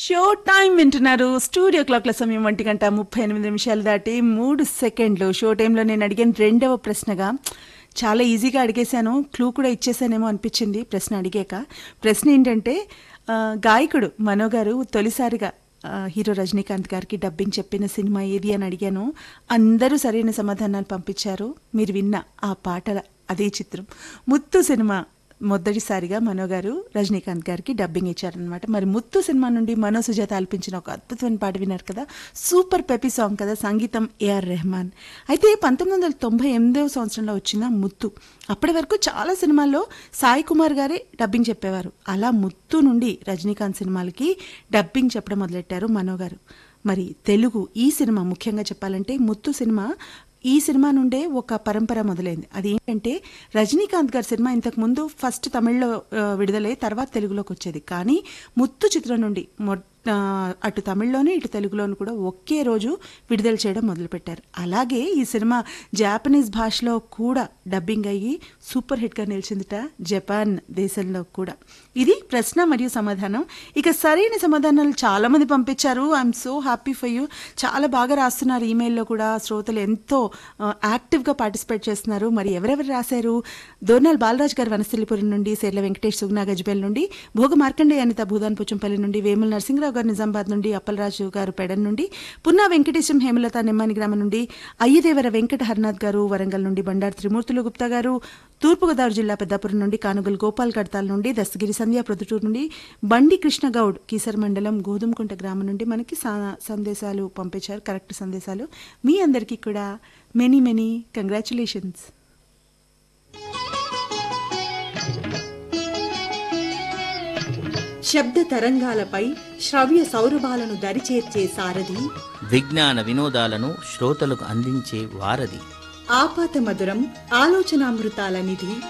show time వింటున్నారు studio క్లాక్ల సమయం ఒంటి గంట ముప్పై ఎనిమిది నిమిషాలు దాటి మూడు సెకండ్లు షో టైంలో నేను అడిగిన రెండవ ప్రశ్నగా చాలా ఈజీగా అడిగేశాను క్లూ కూడా ఇచ్చేసానేమో అనిపించింది ప్రశ్న అడిగాక ప్రశ్న ఏంటంటే ఆ, గాయకుడు మనో గారు తొలిసారిగా ఆ, హీరో రజనీకాంత్ గారికి డబ్బింగ్ చెప్పిన సినిమా ఏది అని అడిగాను అందరూ సరైన సమాధానాలు పంపించారు మీరు విన్న ఆ పాటల అదే చిత్రం ముత్తు సినిమా మొదటిసారిగా మనో గారు రజనీకాంత్ గారికి డబ్బింగ్ ఇచ్చారనమాట మరి ముత్తు సినిమా నుండి మనో సుజాత ఆలపించిన ఒక అద్భుతమైన పాట విన్నారు కదా సూపర్ పెపీ సాంగ్ కదా సంగీతం ఏఆర్ రెహమాన్ అయితే పంతొమ్మిది వందల తొంభై ఎనిమిదవ సంవత్సరంలో వచ్చిన ముత్తు అప్పటి వరకు చాలా సినిమాల్లో సాయి కుమార్ గారే డబ్బింగ్ చెప్పేవారు అలా ముత్తు నుండి రజనీకాంత్ సినిమాలకి డబ్బింగ్ చెప్పడం మొదలెట్టారు మనో గారు మరి తెలుగు ఈ సినిమా ముఖ్యంగా చెప్పాలంటే ముత్తు సినిమా ఈ సినిమా నుండే ఒక పరంపర మొదలైంది అది ఏంటంటే రజనీకాంత్ గారి సినిమా ఇంతకు ముందు ఫస్ట్ తమిళ్లో ఆ, విడుదలై తర్వాత తెలుగులోకి వచ్చేది కానీ ముత్తు చిత్రం నుండి మొ- ఆ, అటు తమిళ్లోనే ఇటు తెలుగులోను కూడా ఒకే రోజు విడుదల చేయడం మొదలుపెట్టారు అలాగే ఈ సినిమా జాపనీస్ భాషలో కూడా డబ్బింగ్ అయ్యి సూపర్ హిట్గా నిలిచిందిట జపాన్ దేశంలో కూడా ఇది ప్రశ్న మరియు సమాధానం ఇక సరైన సమాధానాలు చాలా మంది పంపించారు I'm so happy for you చాలా బాగా రాస్తున్నారు ఈమెయిల్లో కూడా శ్రోతలు ఎంతో ఆ, యాక్టివ్గా పార్టిసిపేట్ చేస్తున్నారు మరి ఎవరెవరు రాశారు దోర్నాల్ బాలరాజ్ గారు వనస్థలిపురం నుండి సేర్ల వెంకటేష్ సుగ్నా గజ్బెల్ నుండి భోగ మార్కండే అనిత భూదాన్ పుచ్చంపల్లి నుండి వేముల నరసింహరావు గారు నిజామాబాద్ నుండి అప్పలరాజు గారు పెడన్ నుండి పున్నా వెంకటేశం హేమలత నిమ్మాని గ్రామం నుండి అయ్యదేవర వెంకట హర్నాథ్ గారు వరంగల్ నుండి బండారు త్రిమూర్తులు గుప్తా గారు తూర్పుగోదావరి జిల్లా పెద్దాపురం నుండి కానుగల్ గోపాల్ కడతాల్ నుండి దస్తగిరి సంధ్య ప్రొద్దుటూరు నుండి బండి కృష్ణ గౌడ్ కీసర్ మండలం గోధుమకుంట గ్రామం నుండి మనకి సా- సందేశాలు పంపించారు కరెక్ట్ సందేశాలు మీ అందరికీ కూడా మెనీ మెనీ కంగ్రాచులేషన్స్ శబ్ద తరంగాలపై శ్రవ్య సౌరభాలను దరిచేర్చే సారథి విజ్ఞాన వినోదాలను శ్రోతలకు అందించే వారధి ఆపాత మధురం ఆలోచనామృతాల నిధి